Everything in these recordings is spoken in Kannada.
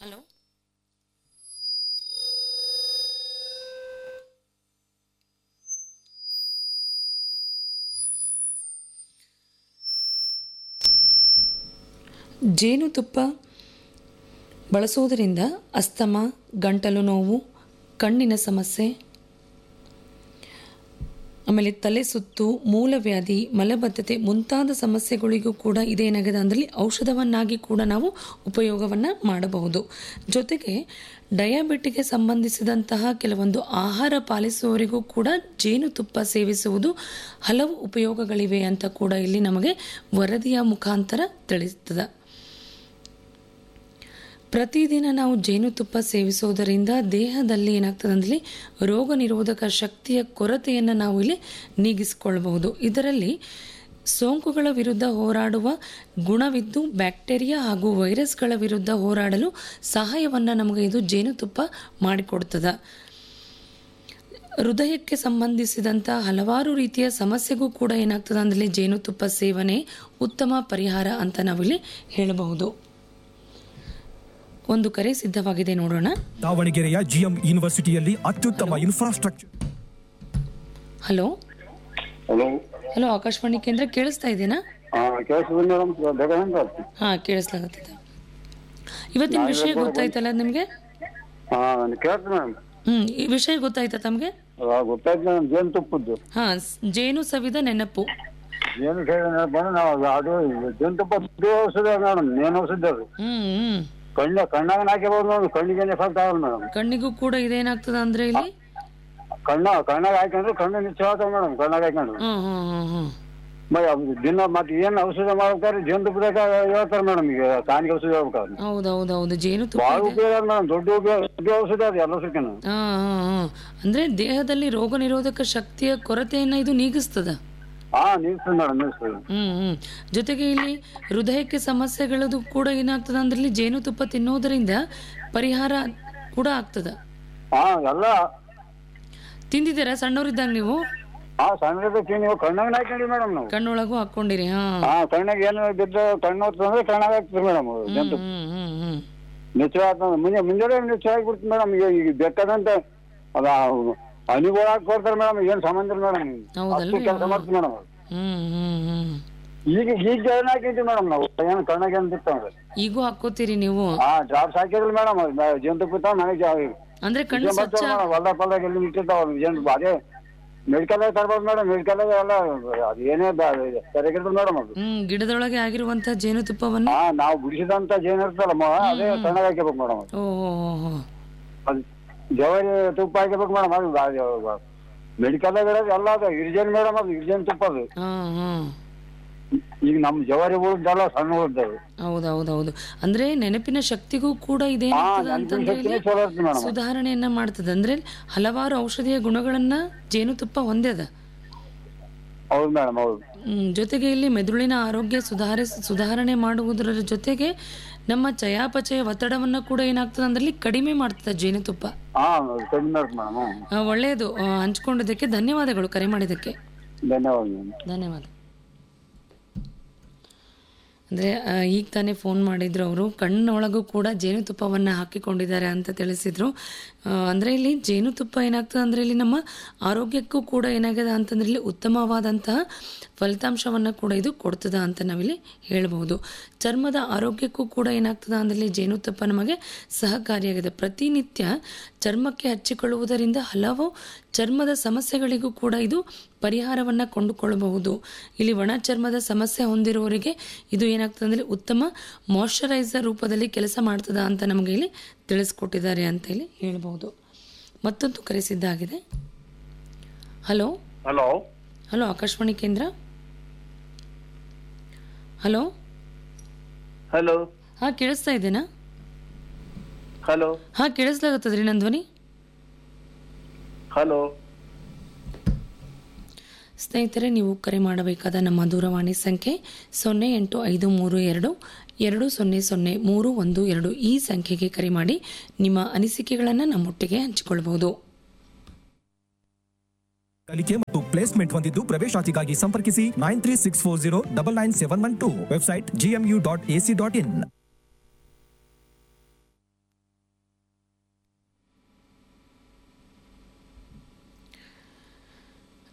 ಹಲೋ ಜೇನುತುಪ್ಪ ಬಳಸುವುದರಿಂದ ಅಸ್ತಮ ಗಂಟಲು ನೋವು ಕಣ್ಣಿನ ಸಮಸ್ಯೆ ಆಮೇಲೆ ತಲೆ ಸುತ್ತು ಮೂಲವ್ಯಾಧಿ ಮಲಬದ್ಧತೆ ಮುಂತಾದ ಸಮಸ್ಯೆಗಳಿಗೂ ಕೂಡ ಇದೇನಾಗಿದೆ ಅಂದರೆ ಔಷಧವನ್ನಾಗಿ ಕೂಡ ನಾವು ಉಪಯೋಗವನ್ನು ಮಾಡಬಹುದು ಜೊತೆಗೆ ಡಯಾಬಿಟಿಗೆ ಸಂಬಂಧಿಸಿದಂತಹ ಕೆಲವೊಂದು ಆಹಾರ ಪಾಲಿಸುವವರಿಗೂ ಕೂಡ ಜೇನುತುಪ್ಪ ಸೇವಿಸುವುದು ಹಲವು ಉಪಯೋಗಗಳಿವೆ ಅಂತ ಕೂಡ ಇಲ್ಲಿ ನಮಗೆ ವರದಿಯ ಮುಖಾಂತರ ತಿಳಿಸ್ತದೆ ಪ್ರತಿದಿನ ನಾವು ಜೇನುತುಪ್ಪ ಸೇವಿಸುವುದರಿಂದ ದೇಹದಲ್ಲಿ ಏನಾಗ್ತದೆ ಅಂದರೆ ರೋಗ ನಿರೋಧಕ ಶಕ್ತಿಯ ಕೊರತೆಯನ್ನು ನಾವು ಇಲ್ಲಿ ನೀಗಿಸಿಕೊಳ್ಬಹುದು ಇದರಲ್ಲಿ ಸೋಂಕುಗಳ ವಿರುದ್ಧ ಹೋರಾಡುವ ಗುಣವಿದ್ದು ಬ್ಯಾಕ್ಟೀರಿಯಾ ಹಾಗೂ ವೈರಸ್ಗಳ ವಿರುದ್ಧ ಹೋರಾಡಲು ಸಹಾಯವನ್ನು ನಮಗೆ ಇದು ಜೇನುತುಪ್ಪ ಮಾಡಿಕೊಡ್ತದೆ ಹೃದಯಕ್ಕೆ ಸಂಬಂಧಿಸಿದಂಥ ಹಲವಾರು ರೀತಿಯ ಸಮಸ್ಯೆಗೂ ಕೂಡ ಏನಾಗ್ತದೆ ಅಂದರೆ ಜೇನುತುಪ್ಪ ಸೇವನೆ ಉತ್ತಮ ಪರಿಹಾರ ಅಂತ ನಾವಿಲ್ಲಿ ಹೇಳಬಹುದು ಒಂದು ಕರೆ ಸಿದ್ಧವಾಗಿದೆ ನೋಡೋಣ ದಾವಣಗೆರೆಯ ಜಿಎಂ ಯೂನಿವರ್ಸಿಟಿಯಲ್ಲಿ ಅತ್ಯುತ್ತಮ infrastructure hello hello hello Akashvani ಕೇಂದ್ರ ಕೇಳಿಸ್ತಾ ಇದೆನಾ ಹಾಂ ಕೇಳಿಸ್ತದೆ ಮೇಡಮ್ ಬೇಕಾಗಂತ ಹಾಂ ಕೇಳಿಸ್ಲಾಗತ್ತಿದೆ ಇವತ್ತಿನ ವಿಷಯ ಗೊತ್ತಾಯ್ತಲ್ಲ ನಿಮಗೆ ಹಾಂ ಕೇಳ್ತೀನಿ ಮೇಡಮ್ ಹ್ಮ್ ಈ ವಿಷಯ ಗೊತ್ತಾಯ್ತಾ ತಮಗೆ ಗೊತ್ತಾಯ್ತು ಮೇಡಮ್ ಜೇನುತುಪ್ಪದ್ದು ಹಾ ಸ್- ಜೇನು ಸವಿದ ನೆನಪು ಏನು ಕೇಳಿ ಬಂದು ನಾವು ಅದು ಜೇನುತುಪ್ಪ ದುಡ್ಡು ಔಷಧ ಮೇಡಮ್ ಏನು ಔಷಧ ಅದು ಹ್ಮ್ ಹ್ಮ್ ಕಣ್ಣ ಕಣ್ಣಾಗ ಹಾಕಿಬೋದು ನೋಡಿ ಕಣ್ಣಿಗೆ ಎಫೆಕ್ಟ್ ಆಗಲ್ಲ ಮೇಡಮ್ ಕಣ್ಣಿಗೂ ಕೂಡ ಇದೇನಾಗ್ತದ ಅಂದ್ರೆ ಇಲ್ಲಿ ಕಣ್ಣ ಕಣ್ಣಾಗ ಹಾಕೊಂಡ್ರೆ ಕಣ್ಣು ನಿಚ್ಚ ಆಗ್ತಾವ ಮೇಡಮ್ ಕಣ್ಣಾಗ ಹಾಕೊಂಡ್ರು ಹ್ಮ್ ಹ್ಮ್ ಹ್ಮ್ ಹ್ಮ್ ಮತ್ತೆ ಅದು ದಿನ ಮತ್ತೆ ಏನು ಔಷಧ ಮಾಡ್ಬೇಕಾದ್ರೆ ಜೇನುತುಪ್ಪದಾಗ ಹೇಳ್ತಾರೆ ಮೇಡಮ್ ಈಗ ಕಾನಿಗೆ ಔಷಧ ಹೇಳ್ಬೇಕಾದ್ರೆ ಹೌದೌದೌದು ಜೇನು ತುಪ್ಪ ಭಾಳ ಇದೆ ಉಪಯೋಗ ಅದ ಮೇಡಮ್ ದೊಡ್ಡ ಉಪಯೋಗ ದೊಡ್ಡ ಔಷಧ ಅದು ಎಲ್ಲ ಸಿಕ್ಕನ ಹಾ ಹಾ ಹಾ ಅಂದ್ರೆ ದೇಹದಲ್ಲಿ ರೋಗ ನಿರೋಧಕ ಶಕ್ತಿಯ ಕೊರತೆಯನ್ನ ಇದು ನೀಗಿಸ್ತದ ಹಾಂ ನಿಲ್ಸ್ತದೆ ಮೇಡಮ್ ನಿಲ್ಸ್ತದೆ ಹ್ಮ್ ಹ್ಮ್ ಜೊತೆಗೆ ಇಲ್ಲಿ ಹೃದಯಕ್ಕೆ ಸಮಸ್ಯೆಗಳದು ಕೂಡ ಏನಾಗ್ತದ ಅಂದ್ರೆ ಇಲ್ಲಿ ಜೇನುತುಪ್ಪ ತಿನ್ನೋದರಿಂದ ಪರಿಹಾರ ಕೂಡ ಆಗ್ತದ ಹಾಂ ಎಲ್ಲ ತಿಂದಿದ್ದೀರಾ ಸಣ್ಣವರಿದ್ದಾಗ ನೀವು ಹಾ ಸಣ್ಣದಕ್ಕೆ ನೀವು ಕಣ್ಣಾಗ ಹಾಕೊಂಡಿ ಮೇಡಮ್ ನಾವು ಕಣ್ಣೊಳಗೂ ಹಾಕೊಂಡಿರಿ ಹಾ ಹಾ ಕಣ್ಣಾಗ ಏನು ಬಿದ್ದ ಕಣ್ಣು ಹೊತ್ತಂದ್ರೆ ಕಣ್ಣಾಗ ಹಾಕ್ತೀವಿ ಮೇಡಮ್ ಜಂತು ಹ್ಮ್ ಹ್ಮ್ ಹ್ಮ್ ನಿಚ್ಚ ಆತ ಮುಂಜೆ ಮುಂಜಾನೆ ನಿಚ್ಚ ಆಗಿಬಿಡ್ತು ಮೇಡಮ್ ಈಗ ಈಗ ಬೇಕಾದಂತ ಅದ ಹನಿಗಳು ಹಾಕಿ ಕೊಡ್ತಾರೆ ಮೇಡಮ್ ಏನು ಸಂಬಂಧ ಇಲ್ಲ ಮೇಡಮ್ ಹೌದಲ್ರಿ? ಅಷ್ಟು ಕೆಲಸ ಮಾಡ್ತೀವಿ ಮೇಡಮ್ ಹ್ಮ್ ಹ್ಮ್ ಹ್ಮ್ ಈಗ ಈಗ ಏನು ಹಾಕಿದ್ವಿ ಮೇಡಮ್ ನಾವು ಏನು ಕಣ್ಣಾಗ ಏನು ಬಿತ್ತಂದ್ರೆ ಈಗೂ ಹಾಕೋತೀರಿ ನೀವು ಹಾ ಡ್ರಾಪ್ಸ್ ಹಾಕಿದ್ರಿ ಮೇಡಮ್ ಜಂತು ಬಿತ್ತಾವ ನನಗೆ ಅಂದ್ರೆ ಕಣ್ಣು ಸ್ವಚ್ಛ ಹೊಲ್ದಾಗ ಪಲ್ದಾಗ ಎಲ್ಲಿ ಇಟ್ಟಿರ್ತಾವ ಏನು ಅದೇ ಮೆಡಿಕಲ್ದಾಗ ತರ್ಬೋದು ಮೇಡಮ್ ಮೆಡಿಕಲ್ದಾಗ ಎಲ್ಲ ಅದು ಏನೇ ಸರಿಯಾಗಿರ್ತದೆ ಮೇಡಮ್ ಅದು ಹ್ಮ್ ಗಿಡದೊಳಗೆ ಆಗಿರುವಂತ ಜೇನುತುಪ್ಪವನ್ನ ಹಾ ನಾವು ಬಿಡಿಸಿದಂತ ಜೇನು ಇರ್ತಲ್ಲ ಮ- ಅದೇ ಸಣ್ಣಗೆ ಹಾಕಿಬೇಕು ಮೇಡಮ್ ಓ ಓ, ಓ, ಓ. ಅದು ಜವಾರಿ ತುಪ್ಪ ಹಾಕಿಬೇಕು ಮೇಡಮ್ ಅದು ಮೆಡಿಕಲ್ದಾಗ ಇರೋದು ಎಲ್ಲ ಅದು ಗಿರಿಜನ್ ಮೇಡಮ್ ಅದು ಗಿರಿಜನ್ ತುಪ್ಪ ಅದು ಹಾ ಹಾ ಈಗ ನಮ್ಮ ಜವಾರಿ ಉಳಿದಲ್ಲ ಸಣ್ಣ ಉಳಿದವು ಹೌದೌದೌದು ಅಂದ್ರೆ ನೆನಪಿನ ಶಕ್ತಿಗೂ ಕೂಡ ಹಾ ಇದೇನಾಗ್ತದ ನೆನಪಿನ ಅಂತಂದ್ರೆ ಶಕ್ತಿನೇ ಇಲ್ಲಿ ಚಲೋ ಇರ್ತದೆ ಮೇಡಮ್ ಸುಧಾರಣೆಯನ್ನ ಮಾಡ್ತದೆ ಅಂದ್ರೆ ಹಲವಾರು ಔಷಧೀಯ ಗುಣಗಳನ್ನ ಜೇನುತುಪ್ಪ ಹೊಂದ್ಯದ ಹೌದು ಮೇಡಮ್ ಹೌದು ಹ್ಮ್, ಜೊತೆಗೆ ಇಲ್ಲಿ ಮೆದುಳಿನ ಆರೋಗ್ಯ ಸುಧಾರಿಸ ಸುಧಾರಣೆ ಮಾಡುವುದರ ಜೊತೆಗೆ ನಮ್ಮ ಚಯಾಪಚಯ ಒತ್ತಡವನ್ನ ಕೂಡ ಏನಾಗ್ತದೆ ಅಂದ್ರೆ ಇಲ್ಲಿ ಕಡಿಮೆ ಮಾಡ್ತದೆ ಜೇನುತುಪ್ಪ ಹಾ ಕಡಿಮೆ ಇರ್ತದೆ ಮೇಡಮ್ ಆ, ಒಳ್ಳೆಯದು ಆ, ಹಂಚ್ಕೊಂಡಿದ್ದಕ್ಕೆ ಧನ್ಯವಾದಗಳು ಕರೆ ಮಾಡಿದ್ದಕ್ಕೆ ಧನ್ಯವಾದ ಮೇಡಮ್ ಧನ್ಯವಾದ ಅಂದರೆ ಈಗ ತಾನೇ ಫೋನ್ ಮಾಡಿದ್ರು ಅವರು ಕಣ್ಣೊಳಗೂ ಕೂಡ ಜೇನುತುಪ್ಪವನ್ನು ಹಾಕಿಕೊಂಡಿದ್ದಾರೆ ಅಂತ ತಿಳಿಸಿದ್ರು ಅಂದರೆ ಇಲ್ಲಿ ಜೇನುತುಪ್ಪ ಏನಾಗ್ತದೆ ಅಂದರೆ ಇಲ್ಲಿ ನಮ್ಮ ಆರೋಗ್ಯಕ್ಕೂ ಕೂಡ ಏನಾಗಿದೆ ಅಂತಂದ್ರೆ ಇಲ್ಲಿ ಉತ್ತಮವಾದಂತಹ ಫಲಿತಾಂಶವನ್ನು ಕೂಡ ಇದು ಕೊಡ್ತದ ಅಂತ ನಾವಿಲ್ಲಿ ಹೇಳ್ಬೋದು ಚರ್ಮದ ಆರೋಗ್ಯಕ್ಕೂ ಕೂಡ ಏನಾಗ್ತದ ಅಂದ್ರೆ ಇಲ್ಲಿ ಜೇನುತುಪ್ಪ ನಮಗೆ ಸಹಕಾರಿಯಾಗಿದೆ ಪ್ರತಿನಿತ್ಯ ಚರ್ಮಕ್ಕೆ ಹಚ್ಚಿಕೊಳ್ಳುವುದರಿಂದ ಹಲವು ಚರ್ಮದ ಸಮಸ್ಯೆಗಳಿಗೂ ಕೂಡ ಇದು ಪರಿಹಾರವನ್ನು ಕೊಂಡುಕೊಳ್ಳಬಹುದು ಇಲ್ಲಿ ಒಣ ಚರ್ಮದ ಸಮಸ್ಯೆ ಹೊಂದಿರುವವರಿಗೆ ಇದು ಏನಾಗ್ತದೆ ಅಂದರೆ ಉತ್ತಮ ಮಾಯಶ್ಚರೈಸರ್ ರೂಪದಲ್ಲಿ ಕೆಲಸ ಮಾಡ್ತದ ಅಂತ ನಮಗೆ ಇಲ್ಲಿ ತಿಳಿಸ್ಕೊಟ್ಟಿದ್ದಾರೆ ಅಂತ ಇಲ್ಲಿ ಹೇಳ್ಬೋದು ಮತ್ತೊಂದು ಕರೆಸಿದ್ದಾಗಿದೆ ಹಲೋ ಹಲೋ ಹಲೋ ಆಕಾಶವಾಣಿ ಕೇಂದ್ರ ಹಲೋ ಹಲೋ ಹಾಂ ಕೇಳಿಸ್ತಾ ಇದ್ದೇನಾ ಹಲೋ ಹಾಂ ಕೇಳಿಸ್ಲಾಗತ್ತದ್ರಿ ನನ್ನ ಧ್ವನಿ ಹಲೋ ಸ್ನೇಹಿತರೆ ನೀವು ಕರೆ ಮಾಡಬೇಕಾದ ನಮ್ಮ ದೂರವಾಣಿ ಸಂಖ್ಯೆ ಸೊನ್ನೆ ಎಂಟು ಐದು ಮೂರು ಎರಡು ಎರಡು ಸೊನ್ನೆ ಸೊನ್ನೆ ಮೂರು ಒಂದು ಎರಡು ಈ ಸಂಖ್ಯೆಗೆ ಕರೆ ಮಾಡಿ ನಿಮ್ಮ ಅನಿಸಿಕೆಗಳನ್ನು ನಮ್ಮೊಟ್ಟಿಗೆ ಹಂಚಿಕೊಳ್ಳಬಹುದು ಕಲಿಕೆ ಮತ್ತು ಪ್ಲೇಸ್ಮೆಂಟ್ ಹೊಂದಿದ್ದು ಪ್ರವೇಶಾತಿಗಾಗಿ ಸಂಪರ್ಕಿಸಿ nine three six four zero double nine seven one two website GMU dot AC dot in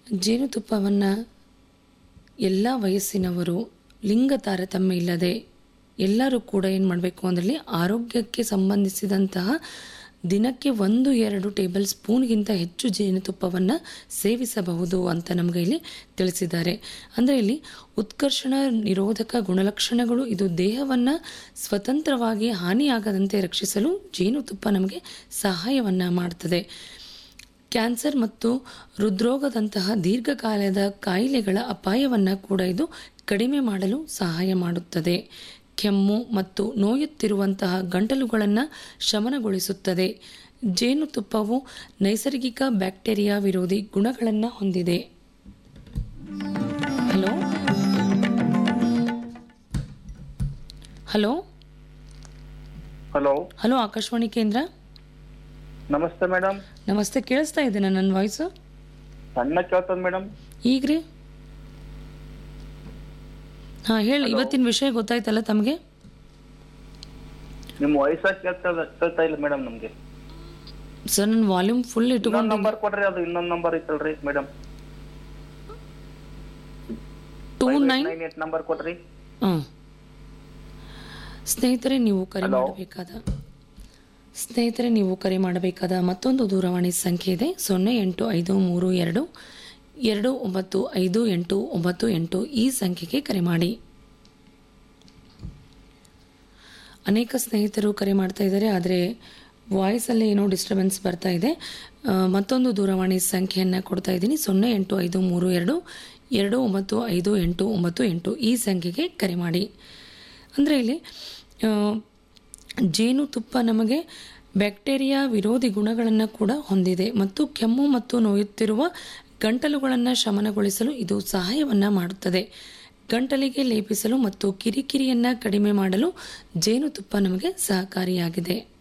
ಜೇನುತುಪ್ಪವನ್ನು ಎಲ್ಲ ವಯಸ್ಸಿನವರು ಲಿಂಗ ತಾರತಮ್ಯ ಇಲ್ಲದೆ ಎಲ್ಲರೂ ಕೂಡ ಏನು ಮಾಡಬೇಕು ಅದರಲ್ಲಿ ಆರೋಗ್ಯಕ್ಕೆ ಸಂಬಂಧಿಸಿದಂತಹ ದಿನಕ್ಕೆ ಒಂದು ಎರಡು ಟೇಬಲ್ ಸ್ಪೂನ್ಗಿಂತ ಹೆಚ್ಚು ಜೇನುತುಪ್ಪವನ್ನು ಸೇವಿಸಬಹುದು ಅಂತ ನಮಗೆ ಇಲ್ಲಿ ತಿಳಿಸಿದ್ದಾರೆ ಅಂದರೆ ಇಲ್ಲಿ ಉತ್ಕರ್ಷಣ ನಿರೋಧಕ ಗುಣಲಕ್ಷಣಗಳು ಇದು ದೇಹವನ್ನು ಸ್ವತಂತ್ರವಾಗಿ ಹಾನಿಯಾಗದಂತೆ ರಕ್ಷಿಸಲು ಜೇನುತುಪ್ಪ ನಮಗೆ ಸಹಾಯವನ್ನು ಮಾಡ್ತದೆ ಕ್ಯಾನ್ಸರ್ ಮತ್ತು ಹೃದ್ರೋಗದಂತಹ ದೀರ್ಘಕಾಲದ ಕಾಯಿಲೆಗಳ ಅಪಾಯವನ್ನು ಕೂಡ ಇದು ಕಡಿಮೆ ಮಾಡಲು ಸಹಾಯ ಮಾಡುತ್ತದೆ ಕೆಮ್ಮು ಮತ್ತು ನೋಯುತ್ತಿರುವಂತಹ ಗಂಟಲುಗಳನ್ನು ಶಮನಗೊಳಿಸುತ್ತದೆ ಜೇನುತುಪ್ಪವು ನೈಸರ್ಗಿಕ ಬ್ಯಾಕ್ಟೀರಿಯಾ ವಿರೋಧಿ ಗುಣಗಳನ್ನು ಹೊಂದಿದೆ hello hello hello hello Akashvani ಕೇಂದ್ರ ನಮಸ್ತೆ ಮೇಡಮ್ ನಮಸ್ತೆ ಕೇಳಿಸ್ತಾ ಇದ್ದೇನೆ ನನ್ನ ವಾಯ್ಸು ಸಣ್ಣ ಕೇಳ್ತದ ಮೇಡಮ್ ಈಗ್ರಿ ಹಾ ಹೇಳಿ ಇವತ್ತಿನ ವಿಷಯ ಗೊತ್ತಾಯ್ತಲ್ಲ ತಮಗೆ ನಿಮ್ ವಯಸ್ಸಾಗಿ ಕೇಳ್ತಾ ಕೇಳ್ತಾ ಇಲ್ಲ ಮೇಡಮ್ ನಮ್ಗೆ ಸರ್ ನನ್ನ ವಾಲ್ಯೂಮ್ ಫುಲ್ ಇನ್ನೊಂದ್ ಇಟ್ಕೊಂಡು ನಂಬರ್ ಕೊಡ್ರಿ ಅದು ಇನ್ನೊಂದ್ ನಂಬರ್ ಐತಲ್ರಿ madam two nine nine eight number ಕೊಡ್ರಿ ಹಾಂ ಸ್ನೇಹಿತರೆ ನೀವು ಕರೆ Hello. ಮಾಡಬೇಕಾದ ಸ್ನೇಹಿತರೆ ನೀವು ಕರೆ ಮಾಡಬೇಕಾದ ಮತ್ತೊಂದು ದೂರವಾಣಿ ಸಂಖ್ಯೆ ಇದೆ ಸೊನ್ನೆ ಎಂಟು ಐದು ಮೂರು ಎರಡು ಎರಡು ಒಂಬತ್ತು ಐದು ಎಂಟು ಒಂಬತ್ತು ಎಂಟು ಈ ಸಂಖ್ಯೆಗೆ ಕರೆ ಮಾಡಿ ಅನೇಕ ಸ್ನೇಹಿತರು ಕರೆ ಮಾಡ್ತಾ ಇದ್ದಾರೆ ಆದರೆ ವಾಯ್ಸಲ್ಲಿ ಏನೋ ಡಿಸ್ಟರ್ಬೆನ್ಸ್ ಬರ್ತಾ ಇದೆ ಆ, ಮತ್ತೊಂದು ದೂರವಾಣಿ ಸಂಖ್ಯೆಯನ್ನು ಕೊಡ್ತಾ ಇದ್ದೀನಿ ಸೊನ್ನೆ ಎಂಟು ಐದು ಮೂರು ಎರಡು ಎರಡು ಒಂಬತ್ತು ಐದು ಎಂಟು ಒಂಬತ್ತು ಎಂಟು ಈ ಸಂಖ್ಯೆಗೆ ಕರೆ ಮಾಡಿ ಅಂದರೆ ಇಲ್ಲಿ ಆ, ಜೇನುತುಪ್ಪ ನಮಗೆ ಬ್ಯಾಕ್ಟೀರಿಯಾ ವಿರೋಧಿ ಗುಣಗಳನ್ನು ಕೂಡ ಹೊಂದಿದೆ ಮತ್ತು ಕೆಮ್ಮು ಮತ್ತು ನೋಯುತ್ತಿರುವ ಗಂಟಲುಗಳನ್ನು ಶಮನಗೊಳಿಸಲು ಇದು ಸಹಾಯವನ್ನು ಮಾಡುತ್ತದೆ ಗಂಟಲಿಗೆ ಲೇಪಿಸಲು ಮತ್ತು ಕಿರಿಕಿರಿಯನ್ನು ಕಡಿಮೆ ಮಾಡಲು ಜೇನುತುಪ್ಪ ನಮಗೆ ಸಹಕಾರಿಯಾಗಿದೆ